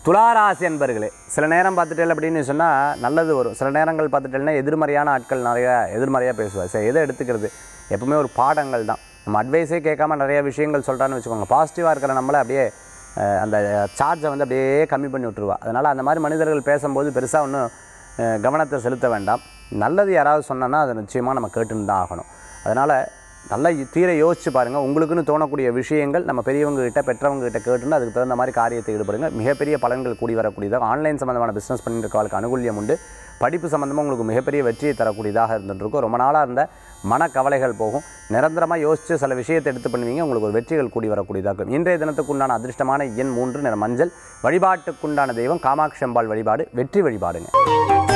துளாராசி அன்பர்களே சில நேரம் பார்த்துட்டேன் அப்படின்னு சொன்னால் நல்லது வரும் சில நேரங்கள் பார்த்துட்டேன்னா எதிர்மறையான ஆட்கள் நிறைய எதிர்மறையாக பேசுவார் சரி எதை எடுத்துக்கிறது எப்பவுமே ஒரு பாடங்கள் தான் நம்ம அட்வைஸே கேட்காம நிறைய விஷயங்கள் சொல்கிறான்னு வச்சுக்கோங்க பாசிட்டிவாக இருக்கிற நம்மளை அப்படியே அஹ், அந்த சார்ஜை வந்து அப்படியே கம்மி பண்ணி விட்டுருவா அதனால் அந்த மாதிரி மனிதர்கள் பேசும்போது பெருசாக ஒன்றும் கவனத்தை செலுத்த வேண்டாம் நல்லது யாராவது சொன்னோன்னா அதை நிச்சயமாக நம்ம கேட்டுன்னு தான் ஆகணும் அதனால் நல்லா தீர யோசிச்சு பாருங்கள் உங்களுக்குன்னு தோணக்கூடிய விஷயங்கள் நம்ம பெரியவங்க கிட்ட பெற்றவங்க கிட்ட கேட்டுன்னு அதுக்கு தகுந்த மாதிரி காரியத்தை ஈடுபடுங்க மிகப்பெரிய பலன்கள் கூடி வரக்கூடியதாக ஆன்லைன் சம்மந்தமான பிஸ்னஸ் பண்ணிட்டு இருக்கவங்களுக்கு அனுகூல்யம் உண்டு படிப்பு சம்மந்தமாக உங்களுக்கு மிகப்பெரிய வெற்றியை தரக்கூடியதாக இருந்துருக்கும் ரொம்ப நாளாக இருந்த மனக்கவலைகள் போகும் நிரந்தரமாக யோசித்து சில விஷயத்தை எடுத்து பண்ணுவீங்க உங்களுக்கு ஒரு வெற்றிகள் கூடி வரக்கூடியதாக இருக்கும் இன்றைய தினத்துக்குண்டான அதிர்ஷ்டமான எண் மூன்று நிற மஞ்சள் வழிபாட்டுக்குண்டான தெய்வம் காமாட்சி அம்பாள் வழிபாடு வெற்றி வழிபாடுங்க